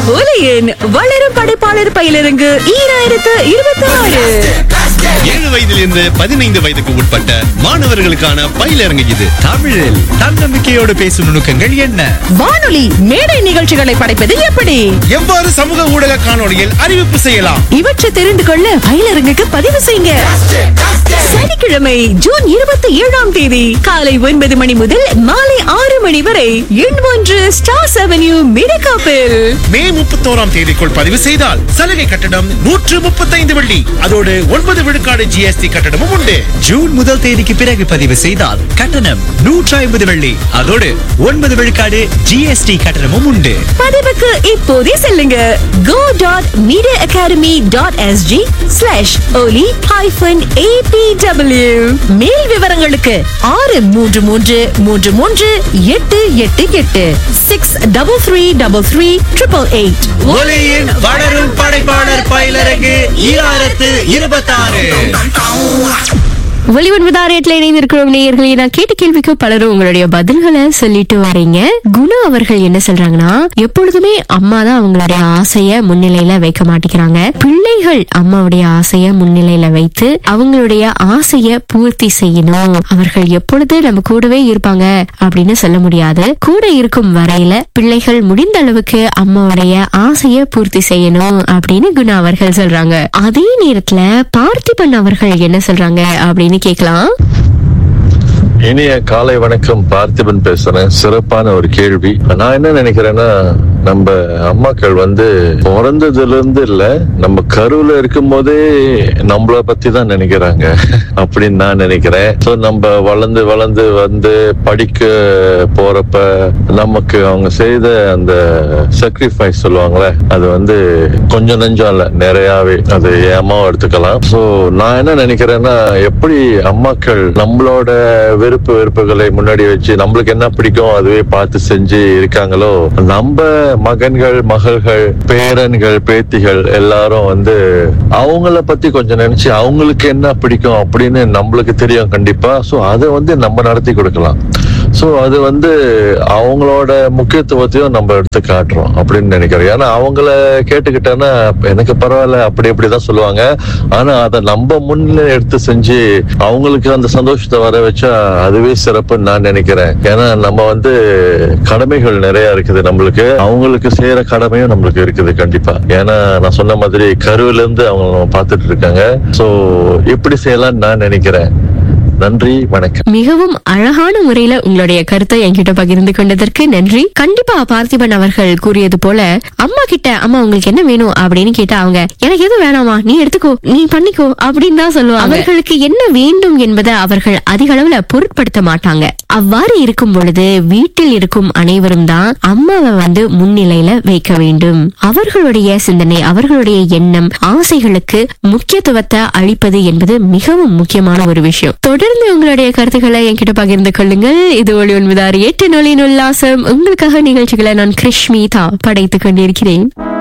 ஒலியின் வளரும் படைப்பாளர் பயிலரங்கு ஈராயிரத்து இருபத்தி ஆறு ஏழு வயதிலிருந்து பதினைந்து வயதுக்கு உட்பட்ட மாணவர்களுக்கான பயிலரங்கு இது தமிழில் தன்னம்பிக்கையோடு பேசும் நுணுக்கங்கள் என்ன வானொலி மேடை நிகழ்ச்சிகளை படைப்பது எப்படி எவ்வாறு சமூக ஊடக காணொளியில் அறிவிப்பு செய்யலாம் இவற்றை தெரிந்து கொள்ள பயிலரங்குக்கு பதிவு செய்யுங்க சனிக்கிழமை ஜூன் இருபத்தி ஏழாம் தேதி காலை ஒன்பது மணி முதல் மாலை ஆறு மணி வரை எண் ஒன்று ஸ்டார்ஸ் அவென்யூ மிரகாப்பில் மே முப்பத்தோராம் தேதிக்குள் பதிவு செய்தால் சலுகை கட்டணம் நூற்று முப்பத்தைந்து வெள்ளி அதோடு ஒன்பது விழுக்காடு ஜிஎஸ்டி கட்டணமும் உண்டு ஜூன் முதல் தேதிக்கு பிறகு பதிவு செய்தால் கட்டணம் நூற்றி ஐம்பது வெள்ளி அதோடு ஒன்பது விழுக்காடு ஜிஎஸ்டி கட்டணமும் உண்டு பதிவுக்கு இப்போதே செல்லுங்க go dot media academy dot SG slash ஒலி ஹைஃபன் ஏபிடபிள்யூ மேல் விவரங்களுக்கு ஆறு மூன்று மூன்று மூன்று மூன்று எட்டு எட்டு எட்டு six double three double three triple eight ஒலியின் வளரும் படைப்பாளர் பயிலரங்கு ஈராயிரத்து இருபத்தாறு ஒளிவன்பதாரியத்துல இணைந்திருக்கிறோம் நேயர்களே நான் கேட்ட கேள்விக்கு பலரும் உங்களுடைய பதில்களை சொல்லிட்டு வரீங்க குணா அவர்கள் என்ன சொல்றாங்கன்னா எப்பொழுதுமே அம்மா தான் அவங்களுடைய ஆசைய முன்னிலையில வைக்க மாட்டேங்கிறாங்க பிள்ளைகள் அம்மாவுடைய ஆசைய முன்னிலையில வைத்து அவங்களுடைய ஆசைய பூர்த்தி செய்யணும் அவர்கள் எப்பொழுது நம்ம கூடவே இருப்பாங்க அப்படின்னு சொல்ல முடியாது கூட இருக்கும் வரையில பிள்ளைகள் முடிந்த அளவுக்கு அம்மாவுடைய ஆசைய பூர்த்தி செய்யணும் அப்படின்னு குணா அவர்கள் சொல்றாங்க அதே நேரத்துல பார்த்திபன் அவர்கள் என்ன சொல்றாங்க அப்படின்னு கேக்கலாம் இனிய காலை வணக்கம் பார்த்திபன் பேசுறேன் சிறப்பான ஒரு கேள்வி நான் என்ன நினைக்கிறேன்னா நம்ம அம்மாக்கள் வந்து பிறந்ததுல இருந்து இல்ல நம்ம கருவுல இருக்கும் போதே நம்மள பத்தி தான் நினைக்கிறாங்க அப்படின்னு நான் நினைக்கிறேன் சோ நம்ம வளர்ந்து வளர்ந்து வந்து படிக்க போறப்ப நமக்கு அவங்க செய்த அந்த sacrifice சொல்லுவாங்களே அது வந்து கொஞ்சம் நெஞ்சம் இல்ல நிறையாவே அது என் அம்மாவை எடுத்துக்கலாம் சோ நான் என்ன நினைக்கிறேன்னா எப்படி அம்மாக்கள் நம்மளோட விருப்பு வெறுப்புகளை முன்னாடி வச்சு நம்மளுக்கு என்ன பிடிக்கும் அதுவே பார்த்து செஞ்சு இருக்காங்களோ நம்ம மகன்கள் மகள்கள் பேரன்கள் பேத்திகள் எல்லாரும் வந்து அவங்கள பத்தி கொஞ்சம் நினைச்சு அவங்களுக்கு என்ன பிடிக்கும் அப்படின்னு நம்மளுக்கு தெரியும் கண்டிப்பா சோ அதை வந்து நம்ம நடத்தி கொடுக்கலாம் சோ அது வந்து அவங்களோட முக்கியத்துவத்தையும் நம்ம எடுத்து காட்டுறோம் அப்படின்னு நினைக்கிறேன் ஏன்னா அவங்கள கேட்டுக்கிட்டேன்னா எனக்கு பரவாயில்ல அப்படி இப்படிதான் சொல்லுவாங்க ஆனா அதை நம்ம முன்னிலை எடுத்து செஞ்சு அவங்களுக்கு அந்த சந்தோஷத்தை வர வச்சா அதுவே சிறப்புன்னு நான் நினைக்கிறேன் ஏன்னா நம்ம வந்து கடமைகள் நிறைய இருக்குது நம்மளுக்கு அவங்களுக்கு செய்யற கடமையும் நம்மளுக்கு இருக்குது கண்டிப்பா ஏன்னா நான் சொன்ன மாதிரி கருவில இருந்து அவங்க நம்ம பார்த்துட்டு இருக்காங்க சோ இப்படி செய்யலாம்னு நான் நினைக்கிறேன் நன்றி வணக்கம் மிகவும் அழகான முறையில உங்களுடைய கருத்தை என்கிட்ட பகிர்ந்து கொண்டதற்கு நன்றி கண்டிப்பா பார்த்திபன் அவர்கள் கூறியது போல அம்மா கிட்ட அம்மா உங்களுக்கு என்ன வேணும் அப்படின்னு கேட்டா அவங்க எனக்கு எதுவும் வேணாமா நீ எடுத்துக்கோ நீ பண்ணிக்கோ அப்படின்னு தான் சொல்லுவாங்க அவர்களுக்கு என்ன வேண்டும் என்பதை அவர்கள் அதிக அளவுல பொருட்படுத்த மாட்டாங்க அவ்வாறு இருக்கும் பொழுது வீட்டில் இருக்கும் அனைவரும் தான் அம்மாவை வந்து முன்னிலையில வைக்க வேண்டும் அவர்களுடைய சிந்தனை அவர்களுடைய எண்ணம் ஆசைகளுக்கு முக்கியத்துவத்தை அளிப்பது என்பது மிகவும் முக்கியமான ஒரு விஷயம் தொடர்ந்து உங்களுடைய கருத்துக்களை என்கிட்ட பகிர்ந்து கொள்ளுங்கள் இது ஒளி ஒன்பதாறு எட்டு நொலின் உல்லாசம் உங்களுக்காக நிகழ்ச்சிகளை நான் கிருஷ்மிதா படைத்துக் கொண்டிருக்கிறேன்